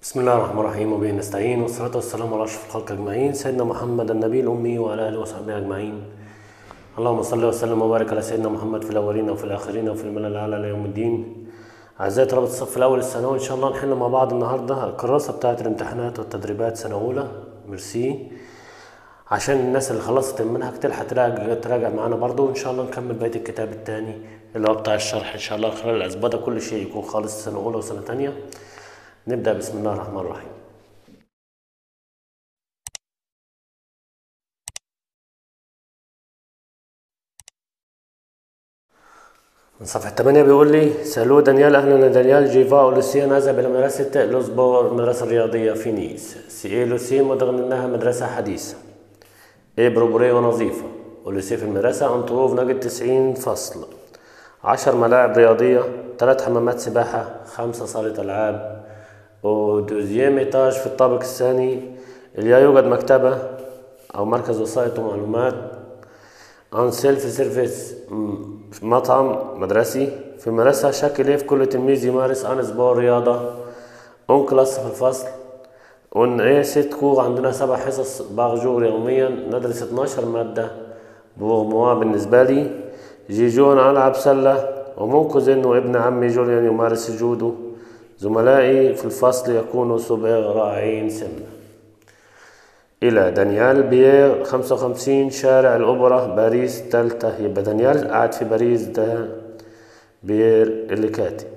بسم الله الرحمن الرحيم وبه نستعين والصلاة والسلام على أشرف الخلق أجمعين سيدنا محمد النبي الأمي وعلى آله وصحبه أجمعين اللهم صل وسلم وبارك على سيدنا محمد في الأولين وفي الآخرين وفي الملأ الأعلى إلى يوم الدين أعزائي طلبة الصف الأول الثانوي إن شاء الله نحل مع بعض النهاردة الكراسة بتاعة الامتحانات والتدريبات سنة أولى ميرسي عشان الناس اللي خلصت المنهج تلحق تراجع تراجع معانا برضو وإن شاء الله نكمل بقية الكتاب التاني اللي هو بتاع الشرح إن شاء الله خلال الأسبوع ده كل شيء يكون خالص سنة أولى وسنة تانية نبدأ بسم الله الرحمن الرحيم من صفحة 8 بيقول لي سألوه دانيال أهلا دانيال جيفا أولوسيا نذهب إلى مدرسة لوزبور المدرسة الرياضية في نيس سي إيه لوسي مدغن إنها مدرسة حديثة إيه بروبرية ونظيفة أولوسي في المدرسة أنطروف نجد 90 فصل عشر ملاعب رياضية ثلاث حمامات سباحة خمسة صالة ألعاب ودوزيام إيتاج في الطابق الثاني اللي يوجد مكتبة أو مركز وسائط ومعلومات عن سيلف سيرفيس في مطعم مدرسي في المدرسة شكل في كل تلميذ يمارس عن أسبوع رياضة أون كلاس في الفصل ون إيه ست كور عندنا سبع حصص باغ جور يوميا ندرس 12 مادة بوغموا بالنسبة لي جيجون ألعب سلة ومنقذ وابن عمي جوليان يمارس الجودو زملائي في الفصل يكونوا صبغ رائعين سمنة إلى دانيال بيير خمسة وخمسين شارع الأوبرا باريس تالتة يبقى دانيال قاعد في باريس ده بيير اللي كاتب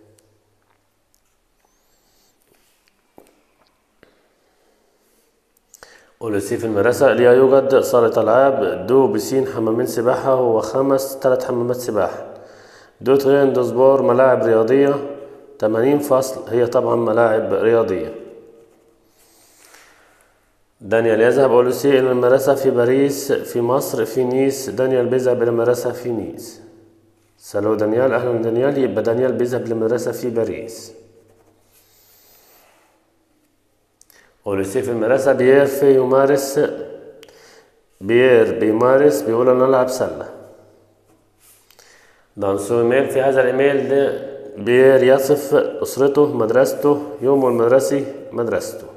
أولوسي في المدرسة اللي يوجد صالة ألعاب دو بسين حمامين سباحة وخمس ثلاث حمامات سباحة دو ترين دو سبور ملاعب رياضية 80 فصل هي طبعا ملاعب رياضية دانيال يذهب أولوسي إلى المدرسة في باريس في مصر في نيس دانيال بيذهب إلى المدرسة في نيس سألوا دانيال أهلا دانيال يبقى دانيال بيذهب للمدرسة في باريس أولوسي في المدرسة بيير في يمارس بيير بيمارس بيقول أنا ألعب سلة دانسو إيميل في هذا الإيميل ده بيير يصف أسرته مدرسته يومه المدرسي مدرسته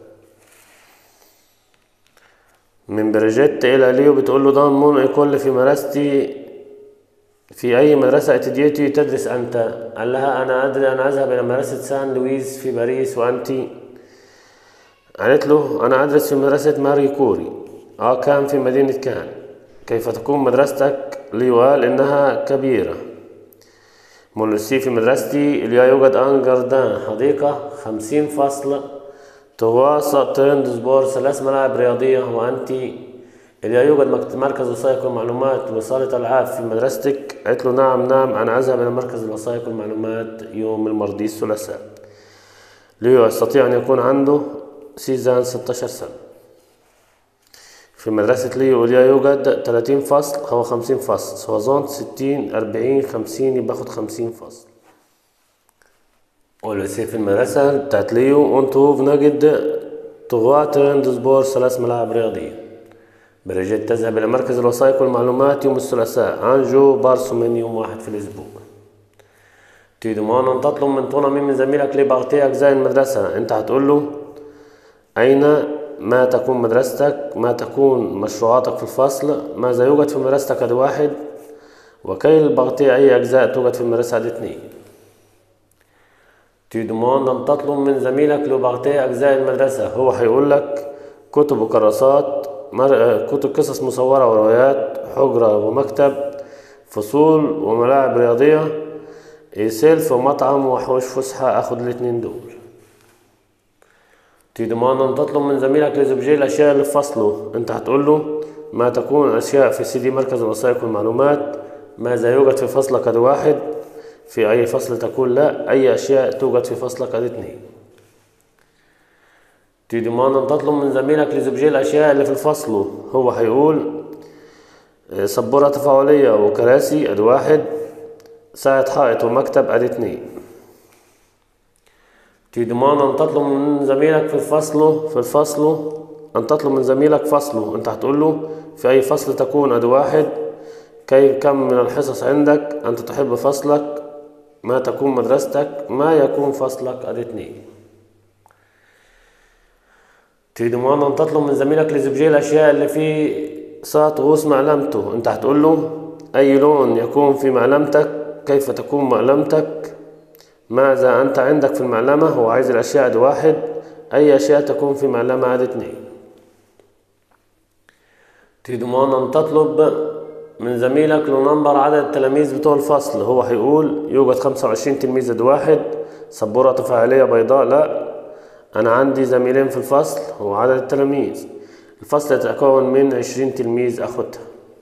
من بريجيت إلى ليو بتقول له دان مون يكون في مدرستي في أي مدرسة اتديتي تدرس أنت قال لها أنا أدري أنا أذهب إلى مدرسة سان لويس في باريس وأنت قالت له أنا أدرس في مدرسة ماري كوري آه كان في مدينة كان كيف تكون مدرستك ليو قال إنها كبيرة مونسي في مدرستي اللي يوجد آن جاردان حديقة خمسين فصل تواصل ترند سبور ثلاث ملاعب رياضية وأنت اللي يوجد مركز وثائق والمعلومات وصالة ألعاب في مدرستك قالت له نعم نعم أنا أذهب إلى مركز الوثائق والمعلومات يوم المرضي الثلاثاء ليو يستطيع أن يكون عنده سيزان 16 سنة في مدرسة ليو اللي يوجد 30 فصل هو 50 فصل سوازون 60 40 50 يبقى باخد 50 فصل ولسي في المدرسة بتاعت ليو أنتوف نجد طغاة ترند سبور ثلاث ملاعب رياضية بريجيت تذهب إلى مركز الوثائق والمعلومات يوم الثلاثاء أنجو بارسومين يوم واحد في الأسبوع تيدمان أن تطلب من طونا من زميلك لبغطي أجزاء المدرسة أنت هتقول له أين ما تكون مدرستك ما تكون مشروعاتك في الفصل ماذا يوجد في مدرستك هذا واحد وكي البغطية أي أجزاء توجد في المدرسة هذه اثنين تيدمان أن تطلب من زميلك لبغطية أجزاء المدرسة هو هيقول لك كتب وكراسات مر... كتب قصص مصورة وروايات حجرة ومكتب فصول وملاعب رياضية سيلف ومطعم وحوش فسحة أخد الاتنين دول تضمن أن تطلب من زميلك لزوجي الأشياء اللي في فصله أنت هتقول له ما تكون أشياء في سي دي مركز الوثائق والمعلومات ماذا يوجد في فصلك هذا واحد في أي فصل تقول لا أي أشياء توجد في فصلك هذا اثنين تضمن أن تطلب من زميلك لزوجي الأشياء اللي في الفصل هو هيقول سبورة تفاعلية وكراسي أدي واحد ساعة حائط ومكتب أدي اتنين تضمن أن تطلب من زميلك في الفصل في الفصل أن تطلب من زميلك فصله أنت هتقول له في أي فصل تكون أدي واحد كي كم من الحصص عندك أنت تحب فصلك ما تكون مدرستك ما يكون فصلك أدي اتنين تريد موانا أن تطلب من زميلك لزوجيه الأشياء اللي في ساعة غوص معلمته أنت هتقول له أي لون يكون في معلمتك كيف تكون معلمتك ماذا أنت عندك في المعلمة هو عايز الأشياء دي واحد أي أشياء تكون في معلمة عدد اتنين تريد موانا أن تطلب من زميلك لو نمبر عدد التلاميذ بتوع الفصل هو هيقول يوجد خمسة وعشرين تلميذ اد واحد سبورة تفاعلية بيضاء لا أنا عندي زميلين في الفصل هو عدد التلاميذ الفصل يتكون من عشرين تلميذ أخدها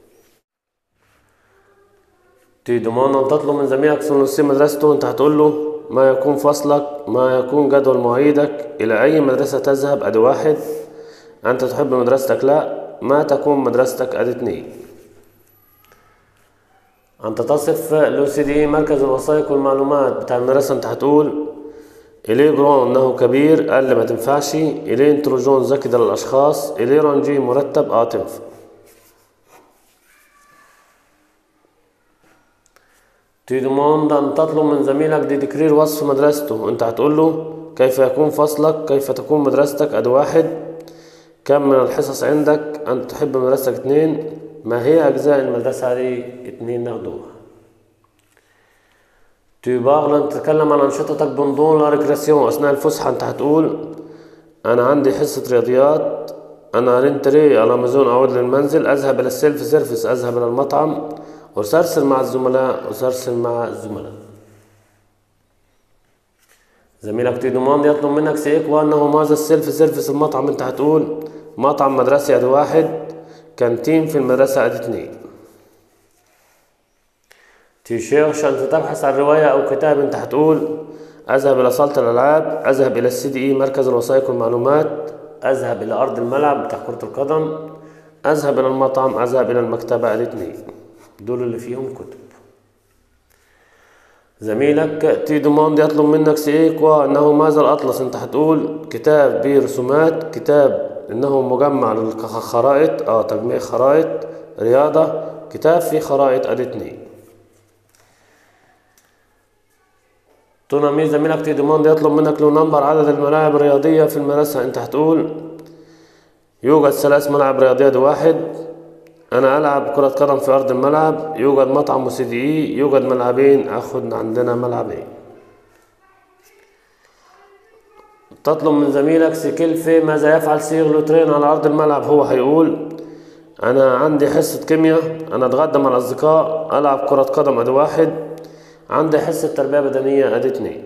تريد موانا أن تطلب من زميلك ثلاثي مدرسته أنت هتقول له ما يكون فصلك ما يكون جدول مواعيدك إلى أي مدرسة تذهب أدي واحد أنت تحب مدرستك لا ما تكون مدرستك أدي اتنين أنت تصف لو سي دي مركز الوثائق والمعلومات بتاع المدرسة أنت هتقول إليه جرون إنه كبير قال لي ما تنفعش إليه انتروجون ذكي ده للأشخاص إليه رانجي مرتب أه تنفع تريدوموند أن تطلب من زميلك دي تكرير وصف مدرسته أنت هتقول له كيف يكون فصلك كيف تكون مدرستك أدي واحد كم من الحصص عندك أنت تحب مدرستك اتنين ما هي أجزاء المدرسة دي اتنين ناخدوها تبغى أن تتكلم عن أنشطتك بندون لا ريكريسيون أثناء الفسحة أنت هتقول أنا عندي حصة رياضيات أنا رنتري على أمازون أعود للمنزل أذهب إلى السيلف سيرفيس أذهب إلى المطعم أسرسل مع الزملاء أسرسل مع الزملاء زميلك تيدومان يطلب منك سيك وأنه ماذا السيلف سيرفيس المطعم أنت هتقول مطعم مدرسي أدي واحد كانتين في المدرسة أدي اتنين تشيرش أنت تبحث عن رواية أو كتاب أنت هتقول أذهب إلى صالة الألعاب أذهب إلى السي دي إي مركز الوثائق والمعلومات أذهب إلى أرض الملعب بتاع كرة القدم أذهب إلى المطعم أذهب إلى المكتبة أدي اتنين دول اللي فيهم كتب زميلك تي دوموند يطلب منك سيك وأنه ماذا الأطلس أنت هتقول كتاب برسومات كتاب إنه مجمع للخرائط اه تجميع خرائط رياضة كتاب فيه خرائط أدي اتنين تونامي زميلك تي دوموند يطلب منك لو نمبر عدد الملاعب الرياضية في المدرسة أنت هتقول يوجد ثلاث ملاعب رياضية دي واحد أنا ألعب كرة قدم في أرض الملعب يوجد مطعم وسي دي إي يوجد ملعبين أخد عندنا ملعبين تطلب من زميلك سكيلفي ماذا يفعل سير لوترين على أرض الملعب هو هيقول أنا عندي حصة كيمياء أنا أتغدى مع الأصدقاء ألعب كرة قدم أدي واحد عندي حصة تربية بدنية أدي اتنين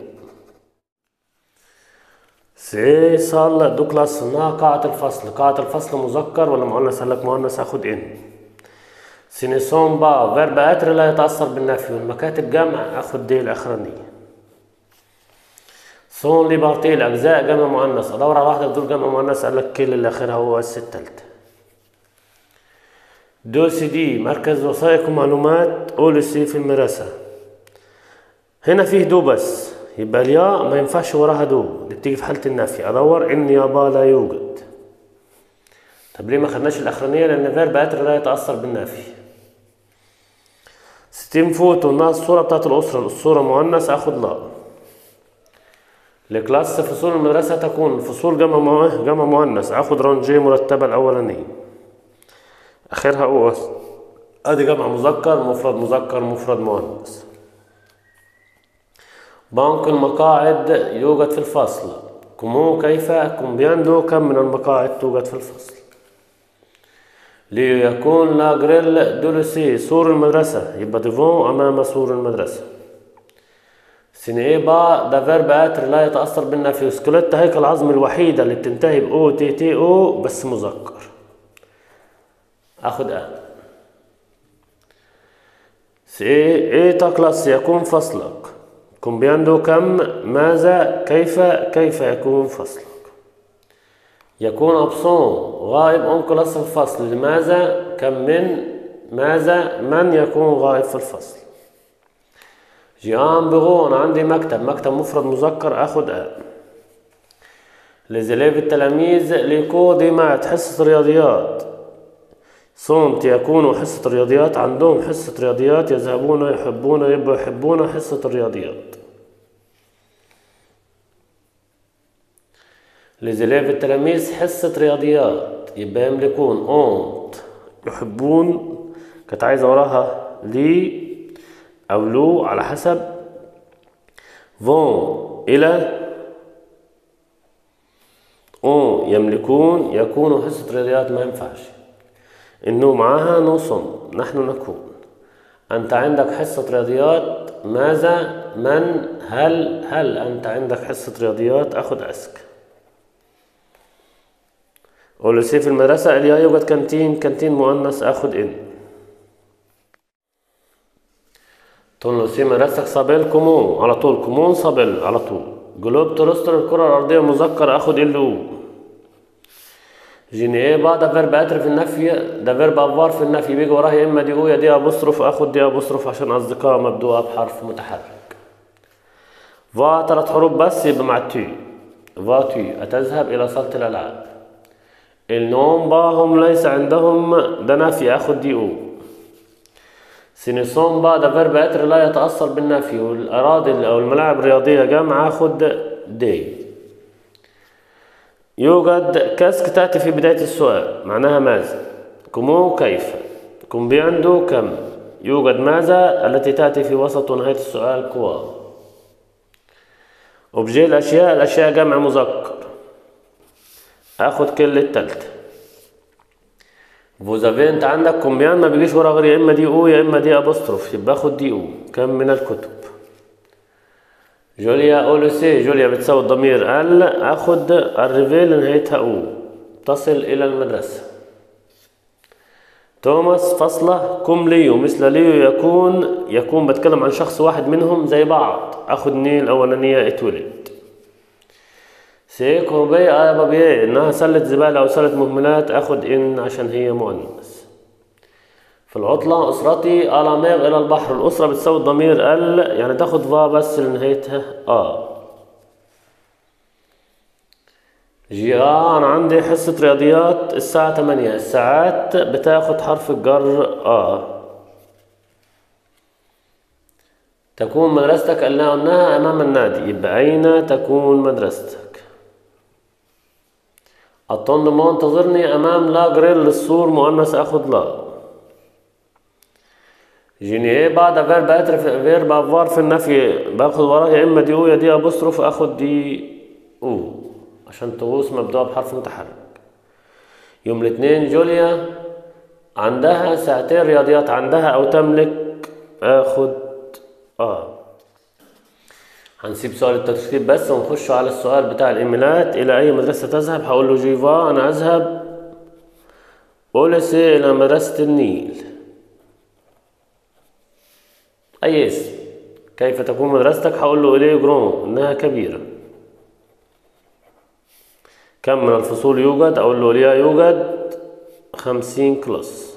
سي صال دو كلاس انها قاعة الفصل قاعة الفصل مذكر ولا مؤنث قال لك مؤنث هاخد ان سينيسون با فيرب اتر لا يتأثر بالنفي والمكاتب جمع اخد دي الاخرانية سون ليبارتي الاجزاء جمع مؤنث ادور على واحدة بدول جمع مؤنث قال لك كل اللي اخرها هو اس التالتة دو سي دي مركز وثائق ومعلومات اول سي في المدرسة هنا فيه دو بس يبقى الياء ما ينفعش وراها دو اللي بتيجي في حالة النفي أدور إن يابا لا يوجد طب ليه ما خدناش الأخرانية لأن فيرب أتر لا يتأثر بالنفي ستين فوتو إنها الصورة بتاعت الأسرة الصورة مؤنث أخد لا لكلاس فصول المدرسة تكون فصول جمع جمع مؤنث أخد رانجي مرتبة الأولانية آخرها أو أدي جمع مذكر مفرد مذكر مفرد مؤنث بنك المقاعد يوجد في الفصل كمو كيف كومبياندو كم من المقاعد توجد في الفصل ليكون لا جريل دولسي سور المدرسة يبقى ديفون أمام سور المدرسة سينيبا ده فيرب اتر لا يتأثر بالنفي سكليت هيكل العظم الوحيدة اللي بتنتهي بأو تي تي أو بس مذكر أخد آن سي إيتا كلاس يكون فصلك كومبياندو كم ماذا كيف كيف يكون فصلك يكون أبسون غائب أم كلاس الفصل لماذا كم من ماذا من يكون غائب في الفصل جيان بغو أنا عندي مكتب مكتب مفرد مذكر أخد آ لزليف التلاميذ ليكو ديما حصة رياضيات صمت يكون حصة الرياضيات عندهم حصة رياضيات يذهبون يحبون يبقوا يحبون حصة الرياضيات لزلاف التلاميذ حصة رياضيات يبقى يملكون اونت يحبون كانت عايزة وراها لي أو لو على حسب فون إلى اون يملكون يكون حصة رياضيات ما ينفعش إنه معاها نوصم نحن نكون أنت عندك حصة رياضيات ماذا من هل هل أنت عندك حصة رياضيات أخذ أسك قول في المدرسة اللي يوجد كانتين كانتين مؤنث أخذ إن تقول له سي مدرستك صابيل كومون على طول كومون صابيل على طول جلوب تروستر الكرة الأرضية مذكر أخد ال أو جيني با ده فيرب اتر في النفي ده فيرب افوار في النفي بيجي وراه يا اما دي او يا دي ابوستروف اخد دي ابوستروف عشان اصدقاء مبدوءه بحرف متحرك فا ثلاث حروف بس يبقى مع التي فا تي أتذهب إلى صالة الألعاب النوم با هم ليس عندهم ده نفي أخد دي أو سينيسون با ده فيرب اتر لا يتأثر بالنفي والأراضي أو الملاعب الرياضية جمع أخد دي يوجد كاسك تأتي في بداية السؤال معناها ماذا كمو كيف كم بيندو كم يوجد ماذا التي تأتي في وسط ونهاية السؤال كوا أوبجي الأشياء الأشياء جمع مذكر أخد كل التالتة فوزافي أنت عندك كومبيان ما بيجيش ورا غير يا إما دي أو يا إما دي أبوستروف يبقى أخد دي أو كم من الكتب جوليا أولوسي جوليا بتساوي الضمير ال أخد الريفيل نهايتها أو تصل إلى المدرسة توماس فصلة كم ليو مثل ليو يكون يكون بتكلم عن شخص واحد منهم زي بعض أخد نيل الأولانية اتولد سيكو بي آيا بابي إنها سلة زبالة أو سلة مهملات أخد إن عشان هي مؤنث في العطلة أسرتي ألاميغ إلى البحر الأسرة بتساوي الضمير ال يعني تاخد فا بس اللي نهايتها آ جي آ أنا عندي حصة رياضيات الساعة تمانية الساعات بتاخد حرف الجر آ تكون مدرستك قلنا قلناها أمام النادي يبقى أين تكون مدرستك الطندمون انتظرني أمام لا جريل للسور مؤنث أخد لا جيني بعد فيرب اتر فيرب افوار في النفي باخد وراه يا اما دي او يا دي ابوستروف اخد دي او عشان تغوص مبدوء بحرف متحرك يوم الاثنين جوليا عندها ساعتين رياضيات عندها او تملك اخد اه هنسيب سؤال الترتيب بس ونخش على السؤال بتاع الايميلات الى اي مدرسه تذهب هقول له جيفا انا اذهب اوليسي الى مدرسه النيل أي اسم كيف تكون مدرستك هقول له إليه جرون إنها كبيرة كم من الفصول يوجد أقول له ليها يوجد خمسين كلاس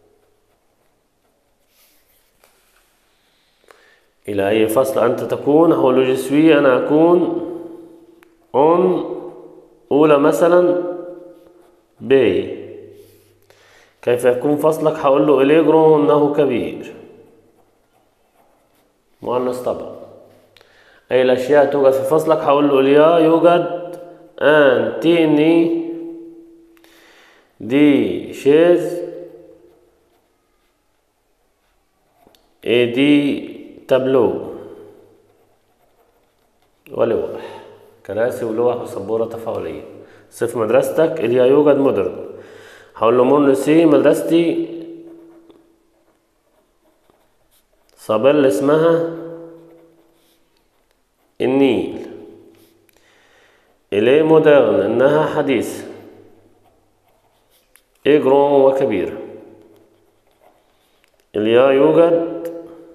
إلى أي فصل أنت تكون هقول له جسوي أنا أكون أون أولى مثلا بي كيف يكون فصلك هقول له إليه جرون إنه كبير مؤنث طبعا أي الأشياء توجد في فصلك هقول له اليا يوجد أن تيني دي شيز اي دي تابلو ولوح كراسي ولوح وسبورة تفاعلية صف مدرستك اليا يوجد مدرن هقول له مونسي مدرستي صابيل اسمها النيل إليه مودرن إنها حديثة إجرون وكبيرة اليا يوجد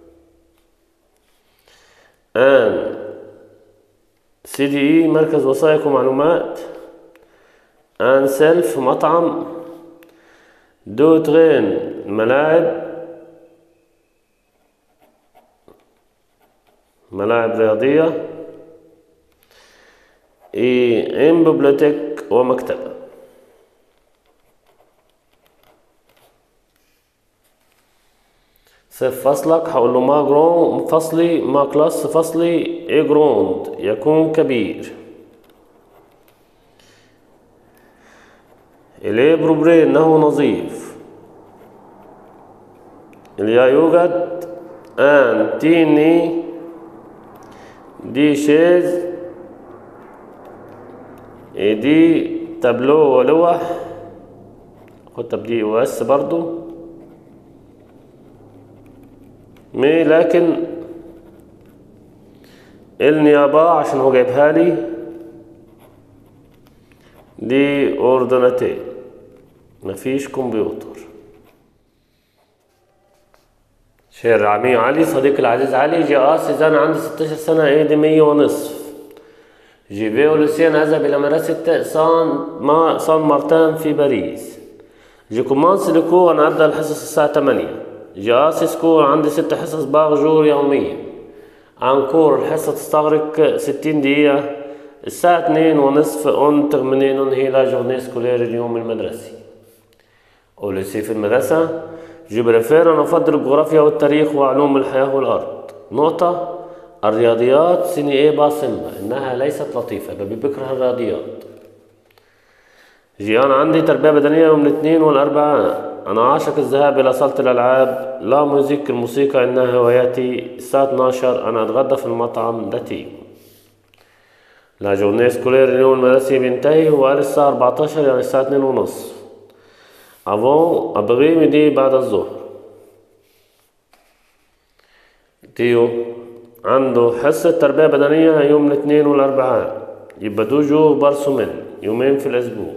آن سي دي إي مركز وثائق ومعلومات آن سيلف مطعم دو ترين ملاعب ملاعب رياضية إيه إن ببليوتيك ومكتبة صف فصلك هقول له ما جرون فصلي ما كلاس فصلي إيه جروند يكون كبير إليه بروبري إنه نظيف اليا يوجد أنتيني دي شيز دي تابلو ولوح خد تبديل واس برضو مي لكن النيابة عشان هو جايبها لي دي اوردناتين مفيش كمبيوتر شير عمي علي صديقي العزيز علي جي اه سيزان عندي 16 سنة ايه دي مية ونصف جي في ولوسيان أذهب إلى مدرسة سان ما سان مارتان في باريس جي كومانس لكو أنا أبدأ الحصص الساعة 8 جي آسي سكول عندي ست حصص باغ جور يوميا أنكور الحصة تستغرق 60 دقيقة الساعة اتنين ونصف أون ترميني ننهي لا جورني سكولير اليوم المدرسي أوليسي في المدرسة جو بريفير أنا أفضل الجغرافيا والتاريخ وعلوم الحياة والأرض نقطة الرياضيات سيني إيه باصمة إنها ليست لطيفة ببي بكره الرياضيات جي أنا عندي تربية بدنية يوم الاثنين والأربعاء أنا عاشق الذهاب إلى صالة الألعاب لا موزيك الموسيقى إنها هواياتي الساعة 12 أنا أتغدى في المطعم دتي لا جورني سكولير اليوم المدرسي بينتهي هو قال الساعة 14 يعني الساعة 2 ونص أفون أبغي ميدي بعد الظهر تيو عنده حصة تربية بدنية يوم الاثنين والأربعاء يبقى دو جو برسومين يومين في الأسبوع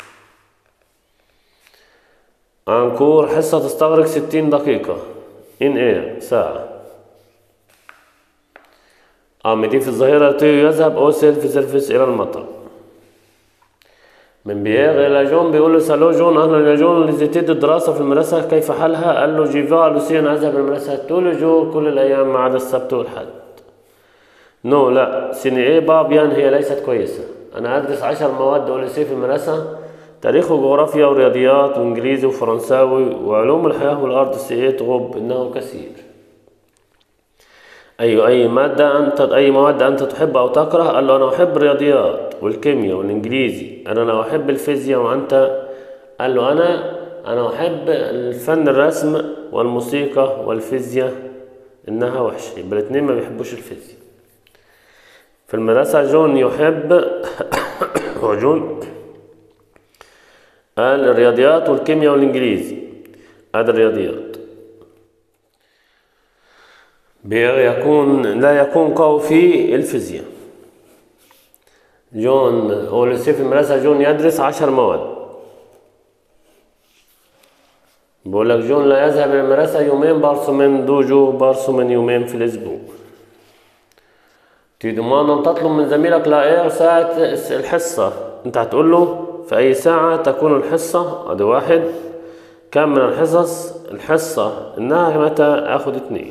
أنكور حصة تستغرق ستين دقيقة إن إير ساعة عمدي في الظهيرة تيو يذهب أو سيلف سيرفيس إلى المطار من بيير إلى جون بيقول له سالو جون أهلا يا جون لزيتيد الدراسة في المدرسة كيف حالها؟ قال له جيفا لوسيان أذهب المدرسة طول جو كل الأيام ما عدا السبت والحد نو لا سيني إيه بابيان هي ليست كويسة أنا أدرس عشر مواد أوليسي في المدرسة تاريخ وجغرافيا ورياضيات وإنجليزي وفرنساوي وعلوم الحياة والأرض سيئت غب إنه كثير أي أي مادة أنت أي مواد أنت تحب أو تكره قال له أنا أحب الرياضيات والكيمياء والإنجليزي أنا أنا أحب الفيزياء وأنت قال له أنا أنا أحب الفن الرسم والموسيقى والفيزياء إنها وحشة يبقى الاتنين ما بيحبوش الفيزياء في المدرسة جون يحب هو جون قال الرياضيات والكيمياء والإنجليزي هذا الرياضيات يكون لا يكون قوي في الفيزياء جون أوليسي في المدرسة جون يدرس عشر مواد بقول لك جون لا يذهب إلى المدرسة يومين بارسو من دو جو بارسو من يومين في الأسبوع تيدمان أن تطلب من زميلك لا ساعة الحصة أنت هتقول له في أي ساعة تكون الحصة أدي واحد كم من الحصص الحصة إنها متى آخد اتنين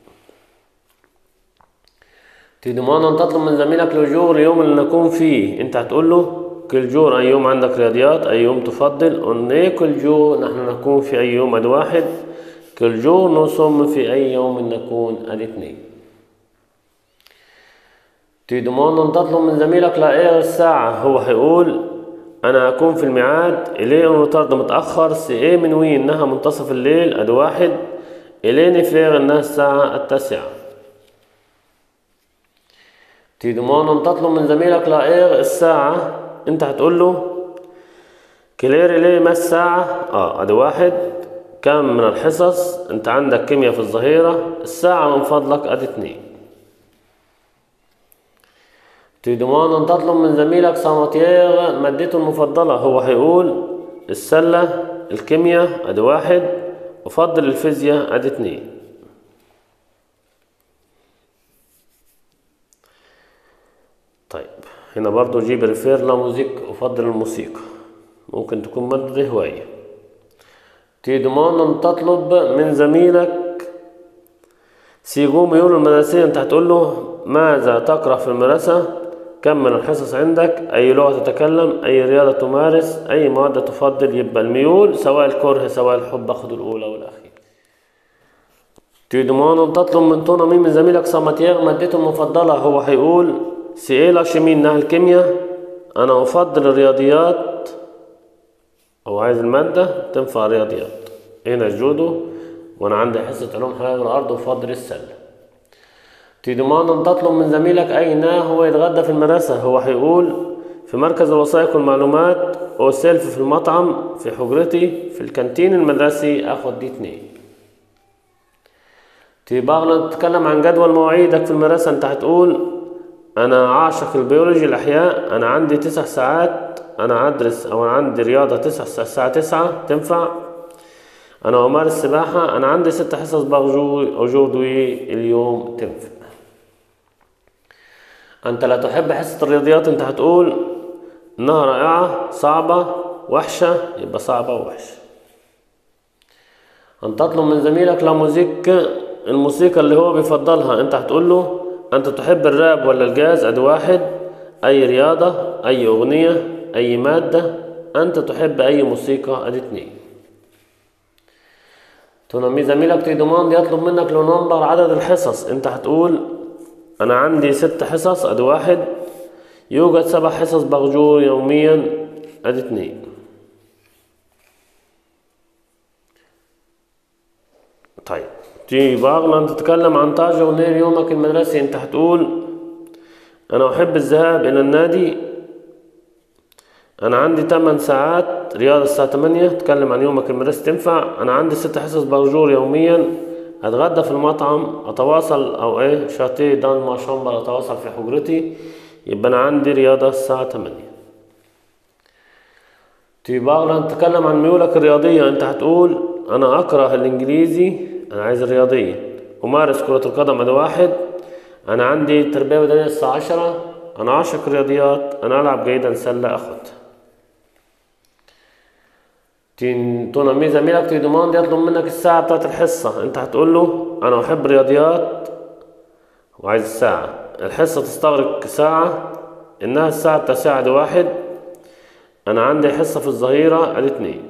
تضمن أن تطلب من زميلك لجور اليوم اللي نكون فيه أنت هتقول له كل جور أي يوم عندك رياضيات أي يوم تفضل أن كل جو نحن نكون في أي يوم أد واحد كل جو نصوم في أي يوم نكون أد اثنين تضمن أن تطلب من زميلك لا الساعة هو هيقول أنا أكون في الميعاد إليه أن ريتارد متأخر سي إيه من وين إنها منتصف الليل أد واحد إليه نفير إنها الساعة التاسعة تضمن أن تطلب من زميلك لا الساعة أنت هتقول له كلير إليه ما الساعة آه أدي واحد كم من الحصص أنت عندك كيمياء في الظهيرة الساعة من فضلك أدي اتنين تضمن أن تطلب من زميلك ساماتير مادته المفضلة هو هيقول السلة الكيمياء أدي واحد أفضل الفيزياء أدي اتنين طيب هنا برضو جيب ريفير لا موزيك أفضل الموسيقى ممكن تكون مادة هواية تضمن أن تطلب من زميلك سيقوم يقول المدرسية أنت هتقول له ماذا تقرأ في المدرسة كم من الحصص عندك أي لغة تتكلم أي رياضة تمارس أي مواد تفضل يبقى الميول سواء الكره سواء الحب أخذ الأولى والأخير تضمن أن تطلب من تونا مين من زميلك ساماتير مادته المفضلة هو هيقول سي لا شمين إنها الكيمياء أنا أفضل الرياضيات أو عايز المادة تنفع رياضيات هنا الجودو وأنا عندي حصة علوم حياة الأرض وفضل السلة تضمن أن تطلب من زميلك أين هو يتغدى في المدرسة هو هيقول في مركز الوثائق والمعلومات أو سيلف في المطعم في حجرتي في الكانتين المدرسي أخد دي اتنين تبقى نتكلم عن جدول مواعيدك في المدرسة أنت هتقول أنا عاشق البيولوجي الأحياء أنا عندي تسع ساعات أنا أدرس أو أنا عندي رياضة تسع الساعة تسعة تنفع أنا أمارس سباحة أنا عندي ست حصص أوجودوي اليوم تنفع أنت لا تحب حصة الرياضيات أنت هتقول إنها رائعة صعبة وحشة يبقى صعبة ووحشة أن تطلب من زميلك لا موزيك الموسيقى اللي هو بيفضلها أنت هتقول له أنت تحب الراب ولا الجاز أدي واحد أي رياضة أي أغنية أي مادة أنت تحب أي موسيقى أدي اتنين تنمي زميلك تيدومان يطلب منك لو نمبر عدد الحصص أنت هتقول أنا عندي ست حصص أدي واحد يوجد سبع حصص بغجور يوميا أدي اتنين طيب تيجي باغلا تتكلم عن تاج ونير يومك المدرسي انت هتقول انا احب الذهاب الى النادي انا عندي 8 ساعات رياضة الساعة 8 تتكلم عن يومك المدرسي تنفع انا عندي ست حصص برجور يوميا اتغدى في المطعم اتواصل او ايه شاتي دان ما شامبر اتواصل في حجرتي يبقى انا عندي رياضة الساعة 8 تيجي باغلا تتكلم عن ميولك الرياضية انت هتقول انا اكره الانجليزي انا عايز الرياضية امارس كرة القدم ادي واحد انا عندي تربية بدنية الساعة عشرة انا عاشق الرياضيات انا العب جيدا سلة اخد تنمي زميلك تيدومان يطلب منك الساعة بتاعت الحصة انت هتقول له انا احب الرياضيات وعايز الساعة الحصة تستغرق ساعة انها الساعة التاسعة دي واحد انا عندي حصة في الظهيرة ادي اتنين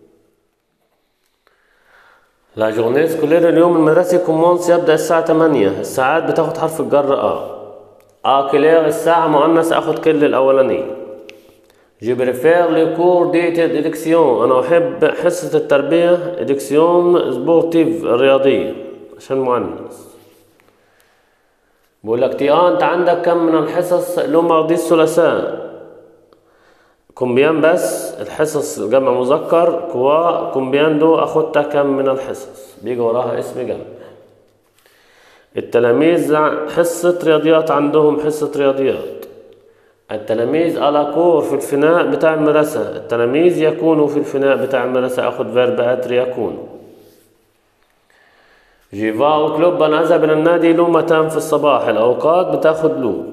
لا جورنيه سكولير اليوم المدرسي كومونس يبدأ الساعة 8 الساعات بتاخد حرف الجر اه اه كلير الساعة مؤنث اخد كل الاولاني جو بريفير لي كور دي اديكسيون انا احب حصة التربية اديكسيون سبورتيف الرياضية عشان مؤنث بقول لك تي اه انت عندك كم من الحصص لو ماردي الثلاثاء كومبيان بس الحصص جمع مذكر كوا كومبيان دو اخدت كم من الحصص بيجي وراها اسم جمع التلاميذ حصة رياضيات عندهم حصة رياضيات التلاميذ على كور في الفناء بتاع المدرسة التلاميذ يكونوا في الفناء بتاع المدرسة اخد فيرب اتر يكونوا جيفا وكلوب انا اذهب الى النادي له متان في الصباح الاوقات بتاخد له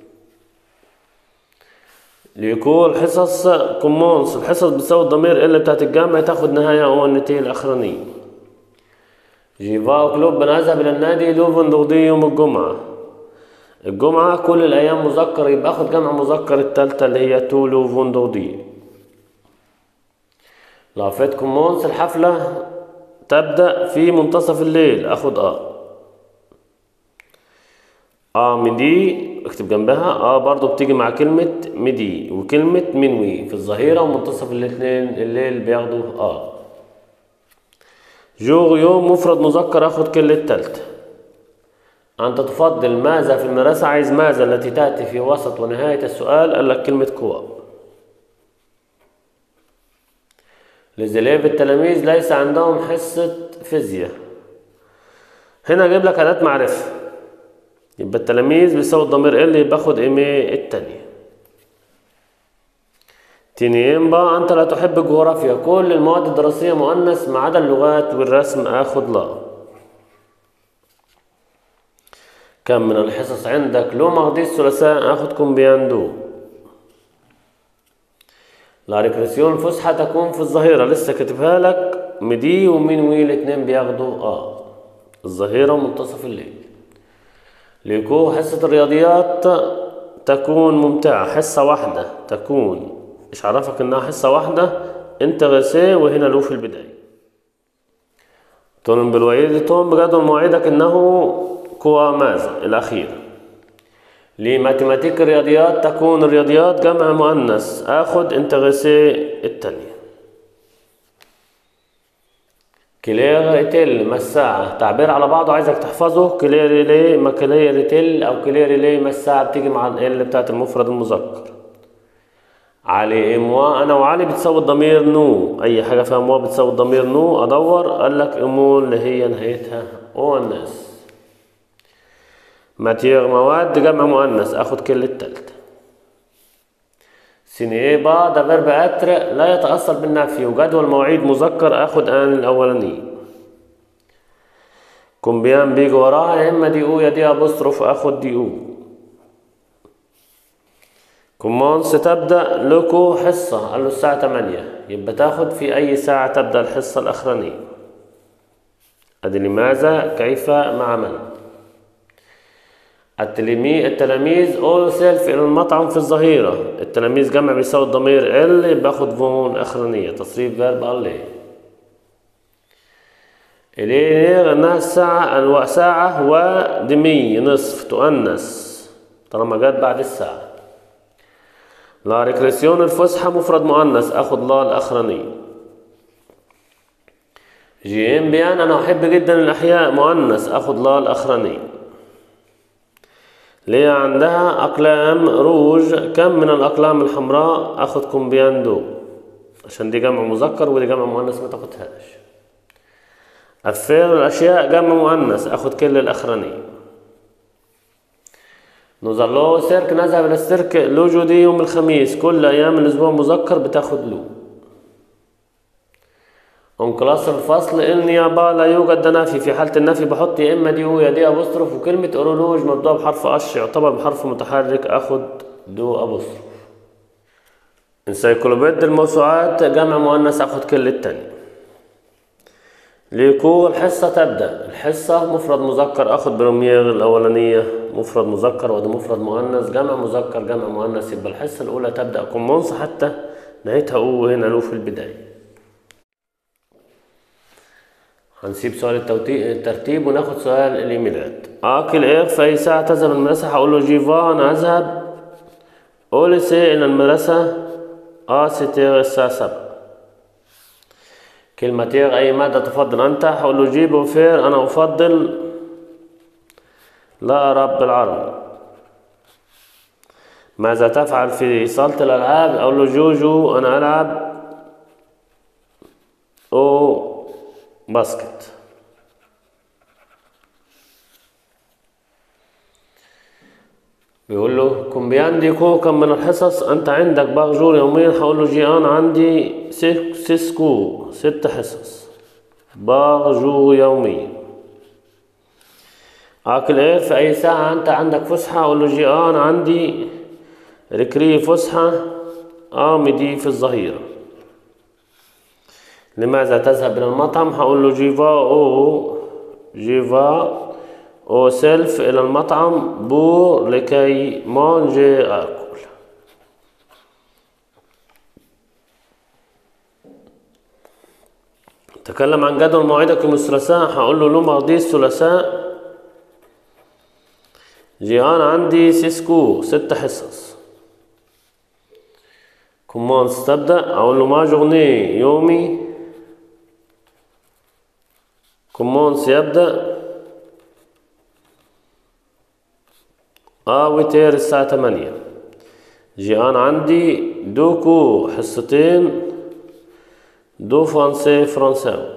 ليكون حصص كومونس الحصص بتساوي الضمير اللي بتاعت الجامعة تاخد نهاية أو النتيجة الأخرانية جيفا كلوب بنذهب إلى النادي لوفن دغدي يوم الجمعة الجمعة كل الأيام مذكر يبقى آخد جمع مذكر التالتة اللي هي تو لوفن دغدي لافيت كومونس الحفلة تبدأ في منتصف الليل آخد آه اه مدي اكتب جنبها اه برضو بتيجي مع كلمة مدي وكلمة منوي في الظهيرة ومنتصف الاثنين الليل بياخدوا اه جوغ يوم مفرد مذكر اخد كل التالتة انت تفضل ماذا في المدرسة عايز ماذا التي تأتي في وسط ونهاية السؤال قال لك كلمة كوا لزليب التلاميذ ليس عندهم حصة فيزياء هنا اجيب لك أداة معرفة يبقى التلاميذ بيساوي الضمير اللي باخد ايمي التانية تنين بقى انت لا تحب الجغرافيا كل المواد الدراسية مؤنث ما عدا اللغات والرسم اخد لا كم من الحصص عندك لو ماضي الثلاثاء اخد كومبياندو لا ريكريسيون فسحة تكون في الظهيرة لسه كاتبها لك مدي ومنوي الاتنين بياخدوا اه الظهيرة ومنتصف الليل ليكو حصة الرياضيات تكون ممتعة حصة واحدة تكون مش عرفك انها حصة واحدة انت غسيه وهنا له في البداية تون بالوعيد تون بجدول مواعيدك انه كوا ماذا الاخير لماتيماتيك الرياضيات تكون الرياضيات جمع مؤنث اخد انت غسيه التانية كلير تل مساعة تعبير على بعضه عايزك تحفظه كلير لي ما كلير تل او كلير لي مساعة بتيجي مع ال بتاعت المفرد المذكر علي اموا انا وعلي بتساوي الضمير نو اي حاجة فيها موا بتساوي الضمير نو ادور قال لك امو اللي هي نهايتها اونس ماتير مواد جمع مؤنث اخد كل التالتة سينيبا ده فيرب اتر لا يتأثر بالنفي وجدول مواعيد مذكر اخد ان الاولاني كومبيان بيجي وراها يا اما دي او يا دي ابوستروف اخد دي او كومونس تبدأ لكو حصة قال له الساعة 8 يبقى تاخد في أي ساعة تبدأ الحصة الأخرانية أدي لماذا كيف مع من التلميذ التلاميذ اول سيلف الى المطعم في الظهيرة التلاميذ جمع بيساوي الضمير ال باخد فون اخرانية تصريف فيرب الله إليه انها الساعة الو- ساعة ودمي نصف تؤنث طالما جت بعد الساعة لا ريكريسيون الفسحة مفرد مؤنث اخد لا الاخرانية جي ام بيان انا احب جدا الاحياء مؤنث اخد لا الاخرانية ليه عندها أقلام روج كم من الأقلام الحمراء أخد كومبيان دو عشان دي جمع مذكر ودي جمع مؤنث ما تاخدهاش أفير الأشياء جمع مؤنث أخد كل الأخرانية نظلو سيرك نذهب إلى السيرك لوجو دي يوم الخميس كل أيام الأسبوع مذكر بتاخد لو أم كلاس الفصل النيابة لا يوجد نفي في حالة النفي بحط يا إما دي هو يا دي أبوستروف وكلمة أورولوج مبدوءة بحرف أش يعتبر بحرف متحرك أخد دو أبوستروف انسيكلوبيد الموسوعات جمع مؤنث أخد كل التاني ليكو الحصة تبدأ الحصة مفرد مذكر أخد بروميير الأولانية مفرد مذكر وده مفرد مؤنث جمع مذكر جمع مؤنث يبقى الحصة الأولى تبدأ كومونس حتى نهايتها أو هنا له في البداية هنسيب سؤال التوتي- الترتيب وناخد سؤال الايميلات اكل ايه في اي ساعة تذهب المدرسة هقول له جيفا انا اذهب اوليسي الى المدرسة اه ستير الساعة سبعة كلمتين اي مادة تفضل انت هقول له جيب وفير انا افضل لا رب العربي ماذا تفعل في صالة الألعاب أقول له جوجو أنا ألعب أو باسكت بيقول له كومبيان دي كو كم من الحصص انت عندك باغجور يوميا هقول له جي انا عندي سي- سيسكو ست حصص باغجور يوميا اكل ايه في اي ساعة انت عندك فسحة اقول له جي انا عندي ركري فسحة آمدي في الظهيرة لماذا تذهب إلى المطعم هقول له جيفا أو جيفا أو سيلف إلى المطعم بور لكي مانجي أكل تكلم عن جدول مواعيدك يوم الثلاثاء هقول له له ماضي الثلاثاء جيان عندي سيسكو ست حصص كومونس تبدأ أقول له ما جورني يومي كومونس يبدأ آه وتير الساعة تمانية جيان عندي دوكو حصتين دو فرنسي فرنساوي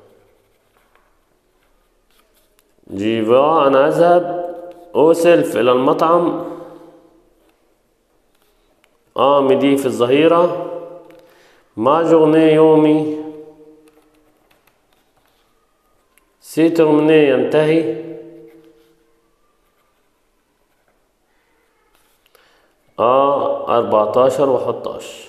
جيفا أنا أذهب أوسلف إلى المطعم آمدي في الظهيرة ما جورني يومي سيتر مني ينتهي آه أربعتاشر وحداشر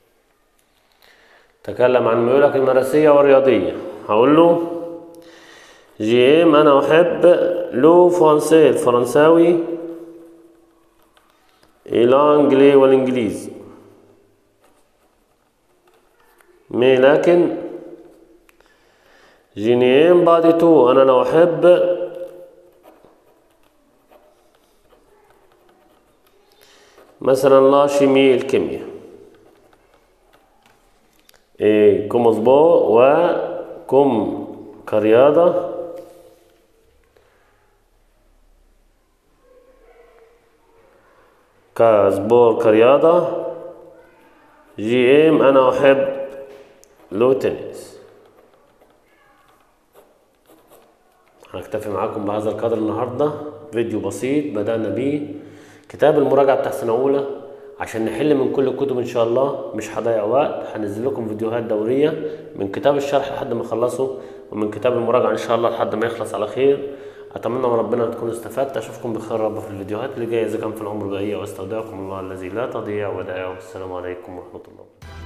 تكلم عن ميولك المدرسية والرياضية هقول له جيم أنا أحب لو فرنسي الفرنساوي الانجلي والانجليزي مي لكن جينيين بعد تو انا لو احب مثلا لا شيمي الكيمياء إيه كوم اسبوع وكم كرياضة كسبور كرياضة جي ام أنا أحب لو تنس هنكتفي معاكم بهذا القدر النهاردة فيديو بسيط بدأنا بيه كتاب المراجعة بتاع سنة أولى عشان نحل من كل الكتب إن شاء الله مش هضيع وقت هنزل لكم فيديوهات دورية من كتاب الشرح لحد ما أخلصه ومن كتاب المراجعة إن شاء الله لحد ما يخلص على خير أتمنى من ربنا تكونوا استفدت أشوفكم بخير رب في الفيديوهات اللي جاية إذا كان في العمر بقية وأستودعكم الله الذي لا تضيع ودائعه والسلام عليكم ورحمة الله